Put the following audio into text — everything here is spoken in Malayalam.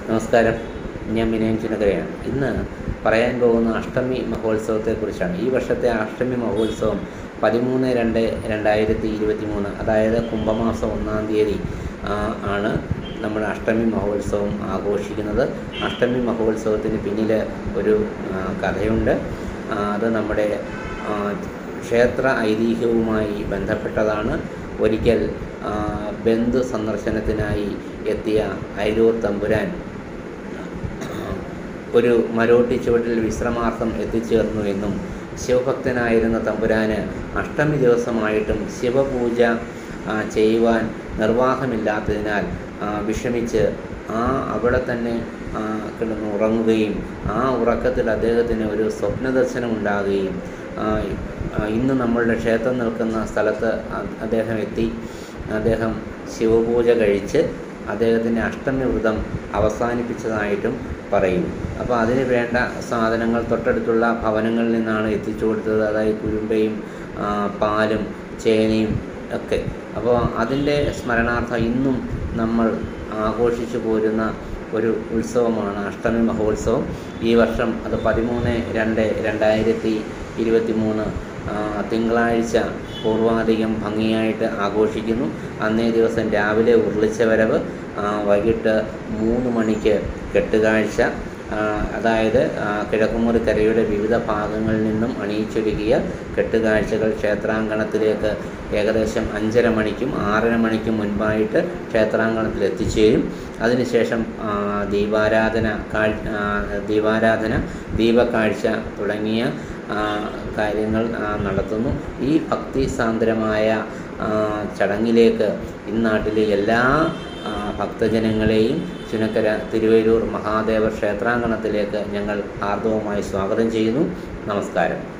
നമസ്കാരം ഞാൻ വിനയൻ ചുനക്കരയാണ് ഇന്ന് പറയാൻ പോകുന്ന അഷ്ടമി മഹോത്സവത്തെക്കുറിച്ചാണ് ഈ വർഷത്തെ അഷ്ടമി മഹോത്സവം പതിമൂന്ന് രണ്ട് രണ്ടായിരത്തി ഇരുപത്തി മൂന്ന് അതായത് കുംഭമാസം ഒന്നാം തീയതി ആ, ആണ് നമ്മൾ അഷ്ടമി മഹോത്സവം ആഘോഷിക്കുന്നത് അഷ്ടമി മഹോത്സവത്തിന് പിന്നിൽ ഒരു ആ, കഥയുണ്ട് ആ, അത് നമ്മുടെ ആ, ക്ഷേത്ര ഐതിഹ്യവുമായി ബന്ധപ്പെട്ടതാണ് ഒരിക്കൽ ആ, ബന്ധു സന്ദർശനത്തിനായി എത്തിയ അയിരൂർ തമ്പുരാൻ ഒരു മരോട്ടി ചുവട്ടിൽ വിശ്രമാർത്ഥം എത്തിച്ചേർന്നു എന്നും ശിവഭക്തനായിരുന്ന തമ്പുരാന് അഷ്ടമി ദിവസമായിട്ടും ശിവപൂജ ആ, ചെയ്യുവാൻ നിർവാഹമില്ലാത്തതിനാൽ ആ, വിഷമിച്ച് ആ അവിടെ തന്നെ ആ, കിടന്ന് ഉറങ്ങുകയും ആ ഉറക്കത്തിൽ അദ്ദേഹത്തിന് ഒരു സ്വപ്നദർശനം ഉണ്ടാകുകയും ആ, ആ, ഇന്ന് നമ്മളുടെ ക്ഷേത്രം നിൽക്കുന്ന സ്ഥലത്ത് അ- അദ്ദേഹം എത്തി അദ്ദേഹം ശിവപൂജ കഴിച്ച് അദ്ദേഹത്തിൻ്റെ അഷ്ടമി വ്രതം അവസാനിപ്പിച്ചതായിട്ടും പറയും അപ്പോൾ അതിന് വേണ്ട സാധനങ്ങൾ തൊട്ടടുത്തുള്ള ഭവനങ്ങളിൽ നിന്നാണ് എത്തിച്ചു കൊടുത്തത് അതായത് കുരുമ്പയും ആ, പാലും ചേനയും ഒക്കെ അപ്പോൾ അതിൻ്റെ സ്മരണാർത്ഥം ഇന്നും നമ്മൾ ആഘോഷിച്ചു പോരുന്ന ഒരു ഉത്സവമാണ് അഷ്ടമി മഹോത്സവം ഈ വർഷം അത് പതിമൂന്ന് രണ്ട് രണ്ടായിരത്തി ഇരുപത്തി മൂന്ന് തിങ്കളാഴ്ച പൂർവാധികം ഭംഗിയായിട്ട് ആഘോഷിക്കുന്നു അന്നേ ദിവസം രാവിലെ ഉരുളിച്ച വരവ് ആ, വൈകിട്ട് മൂന്ന് മണിക്ക് കെട്ടുകാഴ്ച ആ, അതായത് ആ, കിഴക്കുമുറിക്കരയുടെ വിവിധ ഭാഗങ്ങളിൽ നിന്നും അണിയിച്ചൊരുക്കിയ കെട്ടുകാഴ്ചകൾ ക്ഷേത്രാങ്കണത്തിലേക്ക് ഏകദേശം അഞ്ചര മണിക്കും ആറര മണിക്കും മുൻപായിട്ട് ക്ഷേത്രാങ്കണത്തിൽ എത്തിച്ചേരും അതിനുശേഷം ആ, ദീപാരാധന കാഴ് ആ, ദീപാരാധന ദീപക്കാഴ്ച തുടങ്ങിയ ആ, കാര്യങ്ങൾ ആ, നടത്തുന്നു ഈ ഭക്തി സാന്ദ്രമായ ആ, ചടങ്ങിലേക്ക് ഇന്നാട്ടിലെ എല്ലാ ആ, ഭക്തജനങ്ങളെയും ചുനക്കര തിരുവരൂർ മഹാദേവ ക്ഷേത്രാങ്കണത്തിലേക്ക് ഞങ്ങൾ ഹാർദവമായി സ്വാഗതം ചെയ്യുന്നു നമസ്കാരം